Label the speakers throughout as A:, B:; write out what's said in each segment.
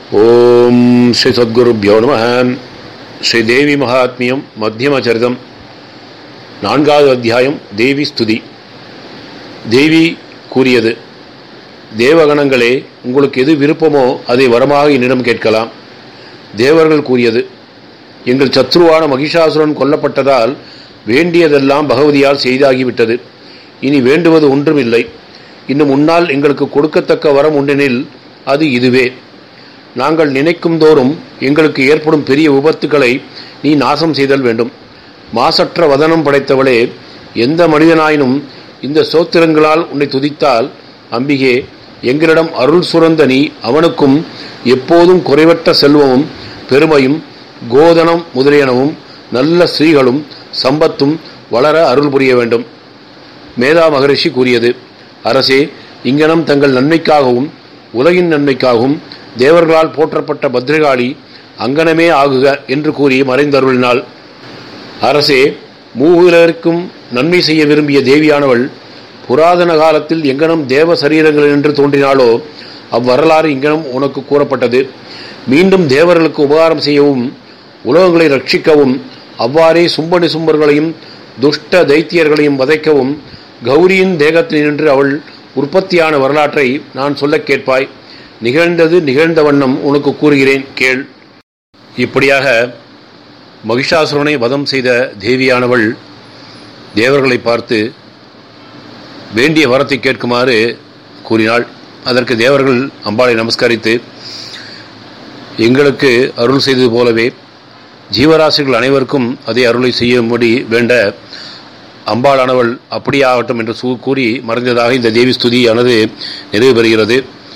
A: ஓம் ஸ்ரீ சத்குருப்யோ நம ஸ்ரீ தேவி மகாத்மியம் மத்தியம சரிதம் நான்காவது அத்தியாயம் தேவி ஸ்துதி தேவி கூறியது தேவகணங்களே உங்களுக்கு எது விருப்பமோ அதை வரமாக என்னிடம் கேட்கலாம் தேவர்கள் கூறியது எங்கள் சத்ருவான மகிஷாசுரன் கொல்லப்பட்டதால் வேண்டியதெல்லாம் பகவதியால் செய்தாகிவிட்டது இனி வேண்டுவது ஒன்றுமில்லை இன்னும் முன்னால் எங்களுக்கு கொடுக்கத்தக்க வரம் உண்டெனில் அது இதுவே நாங்கள் நினைக்கும் தோறும் எங்களுக்கு ஏற்படும் பெரிய விபத்துக்களை நீ நாசம் செய்தல் வேண்டும் மாசற்ற வதனம் படைத்தவளே எந்த மனிதனாயினும் இந்த சோத்திரங்களால் உன்னை துதித்தால் அம்பிகே எங்களிடம் அருள் சுரந்த நீ அவனுக்கும் எப்போதும் குறைவற்ற செல்வமும் பெருமையும் கோதனம் முதலியனவும் நல்ல ஸ்ரீகளும் சம்பத்தும் வளர அருள் புரிய வேண்டும் மேதா மகரிஷி கூறியது அரசே இங்கனம் தங்கள் நன்மைக்காகவும் உலகின் நன்மைக்காகவும் தேவர்களால் போற்றப்பட்ட பத்ரகாளி அங்கனமே ஆகுக என்று கூறி மறைந்தருளினாள் அரசே மூவிலருக்கும் நன்மை செய்ய விரும்பிய தேவியானவள் புராதன காலத்தில் எங்கனம் தேவ சரீரங்கள் என்று தோன்றினாளோ அவ்வரலாறு இங்கனம் உனக்கு கூறப்பட்டது மீண்டும் தேவர்களுக்கு உபகாரம் செய்யவும் உலகங்களை ரட்சிக்கவும் அவ்வாறே சும்பனி சும்பர்களையும் துஷ்ட தைத்தியர்களையும் வதைக்கவும் கௌரியின் தேகத்தில் நின்று அவள் உற்பத்தியான வரலாற்றை நான் சொல்லக் கேட்பாய் நிகழ்ந்தது நிகழ்ந்த வண்ணம் உனக்கு கூறுகிறேன் கேள் இப்படியாக மகிஷாசுரனை வதம் செய்த தேவியானவள் தேவர்களை பார்த்து வேண்டிய வரத்தை கேட்குமாறு கூறினாள் அதற்கு தேவர்கள் அம்பாளை நமஸ்கரித்து எங்களுக்கு அருள் செய்தது போலவே ஜீவராசிகள் அனைவருக்கும் அதே அருளை செய்யும்படி வேண்ட அம்பாளானவள் அப்படியாகட்டும் என்று சூ கூறி மறைந்ததாக இந்த தேவி ஸ்துதியானது நிறைவு பெறுகிறது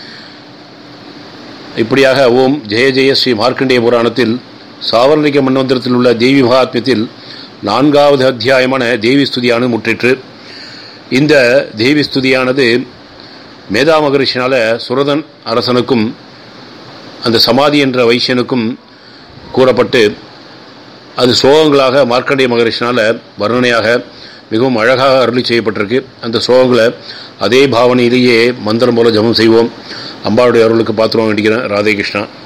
A: இப்படியாக ஓம் ஜெய ஜெய ஸ்ரீ மார்க்கண்டேய புராணத்தில் சாவர்ணிக மன்வந்திரத்தில் உள்ள தேவி மகாத்மியத்தில் நான்காவது அத்தியாயமான தேவி ஸ்துதியானது முற்றிற்று இந்த தேவி ஸ்துதியானது மேதா மகரிஷினால சுரதன் அரசனுக்கும் அந்த சமாதி என்ற வைசியனுக்கும் கூறப்பட்டு அது சோகங்களாக மார்க்கண்டேய மகரிஷினால வர்ணனையாக மிகவும் அழகாக அருளி செய்யப்பட்டிருக்கு அந்த சோகங்களை அதே பாவனையிலேயே மந்திரம் போல ஜபம் செய்வோம் அம்பாளுடைய அருளுக்கு பாத்திரம் வேண்டிக்கிறேன் ராதே கிருஷ்ணா